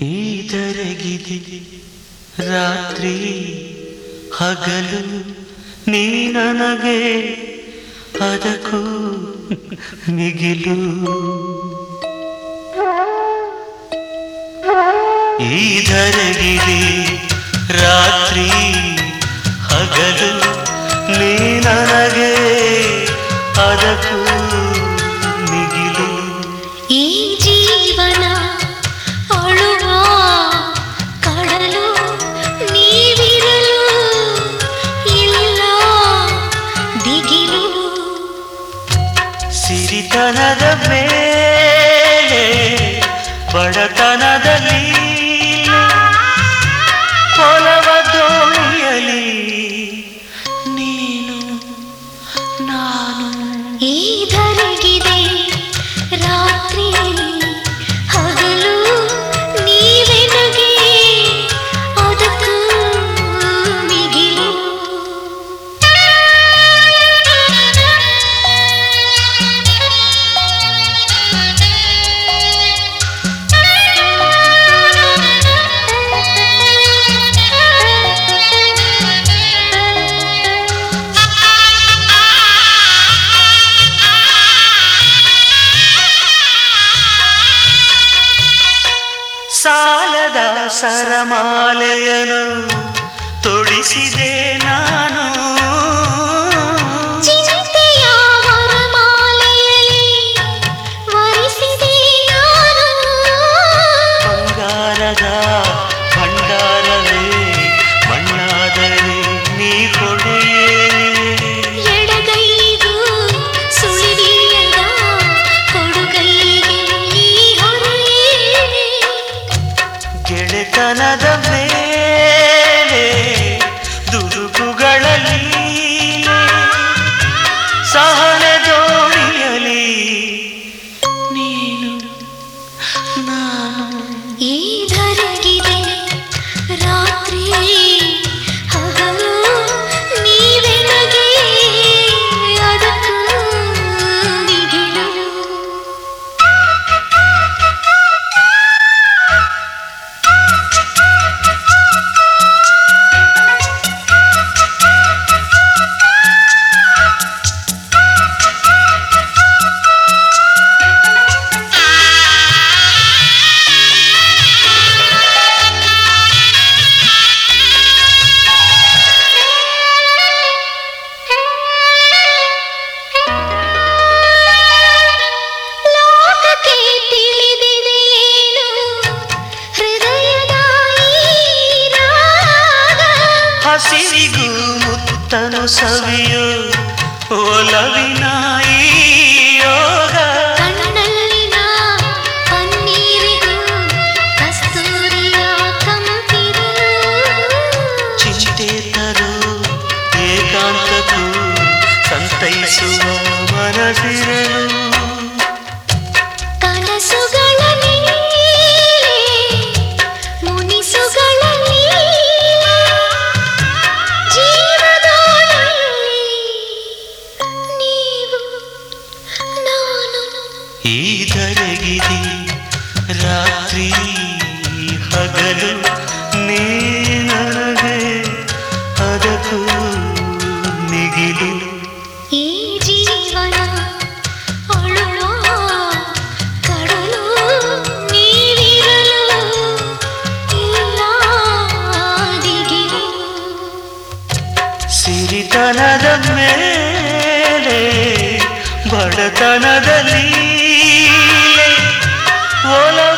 ಈ ದರಗಿದೆ ರಾತ್ರಿ ಹಗಲು ನೀ ನನಗೆ ಅದಕ್ಕೂ ಮಿಗಿಲು ಈ ಧರಗಿದೆ ರಾತ್ರಿ ಹಗಲು ನೀ ನನಗೆ ಅದಕ್ಕೂ ಮಿಗಿಲು ಈ ಜೀವನ ಅಳುವ ಕಡಲು ನೀವಿರಲು ಇಲ್ಲ ದಿಗಿಲು ಸಿರಿತನದ ಮೇಲೆ ಬಡತನದಲ್ಲಿ ಕೊಲವ ದೋಣಿಯಲಿ ನೀನು ನಾನು ಈ ಧರೆಗಿದೆ ರಾತ್ರಿ ಹಗಲು ನೀವೆನಗೆ ಅದಕ್ಕೂ ಮಿಗಿಲು ಸಾಲದ ಸರಮಾಲೆಯನು ತೊಡಿಸಿದೆ ನಾನು ಚಿಂತೆಯ ವರಮಾಲೆಯಲ್ಲಿ ವರಿಸಿದೆ ನಾನು ಬಂಗಾರದ ಭಂಡಾರವೇ ಮಣ್ಣಾದರೆ ನೀ ಕೊಡೆಯೇ ಎಡಗೈಗೂ ಸುಳಿವಿಲ್ಲದ ಕೊಡುಗೈಗೆ ಈ ಹೊರೆಯೇ ಗೆಳೆತನದ ಮೇಲೆ ದುಡುಕುಗಳಲ್ಲಿ ಸಹನ ದೋಣಿಯಲಿ ನೀನು ನಾನು ಈ ಧರೆಗಿದೆ ರಾತ್ರಿ ಹಗಲು ನೀವೆನಗೆ ಅದಕ್ಕೂ ಮಿಗಿಲು ಲೋಕಕ್ಕೆ ತಿಳಿದಿದೆಯೇನು ಹೃದಯದ ಈ ರಾಗ ಹಸಿರಿಗೂ ಮುತ್ತನು ಸವಿಯು ಒಲವಿನ ಈ ಯೋಗ ಕಣ್ಣಲ್ಲಿನ ಪನ್ನೀರಿಗೂ ಕಸ್ತೂರಿಯ ಕಂಪಿರಲು ಚಿಂತೆ ತರು ಏಕಾಂತಕ್ಕೂ ಸಂತೈಸುವ ಮನಸಿರಲು ಕನಸುಗಳಲ್ಲಿ ಮುನಿಸುಗಳಲ್ಲಿ ಜೀವದೋಣಿಯಲ್ಲಿ ನೀವು ನಾನು ಈ ಧರೆಗಿದೆ ರಾತ್ರಿ ಹಗಲು ನೀ ನನಗೆ ಅದಕ್ಕೂ ಮಿಗಿಲು ಈ ಜೀವನ ಅಳುವ ಕಡಲು ನೀವಿರಲು ಇಲ್ಲ ದಿಗಿಲು ಸಿರಿತನದ ಮೇಲೆ ಬಡತನದಲ್ಲಿ ಒಲ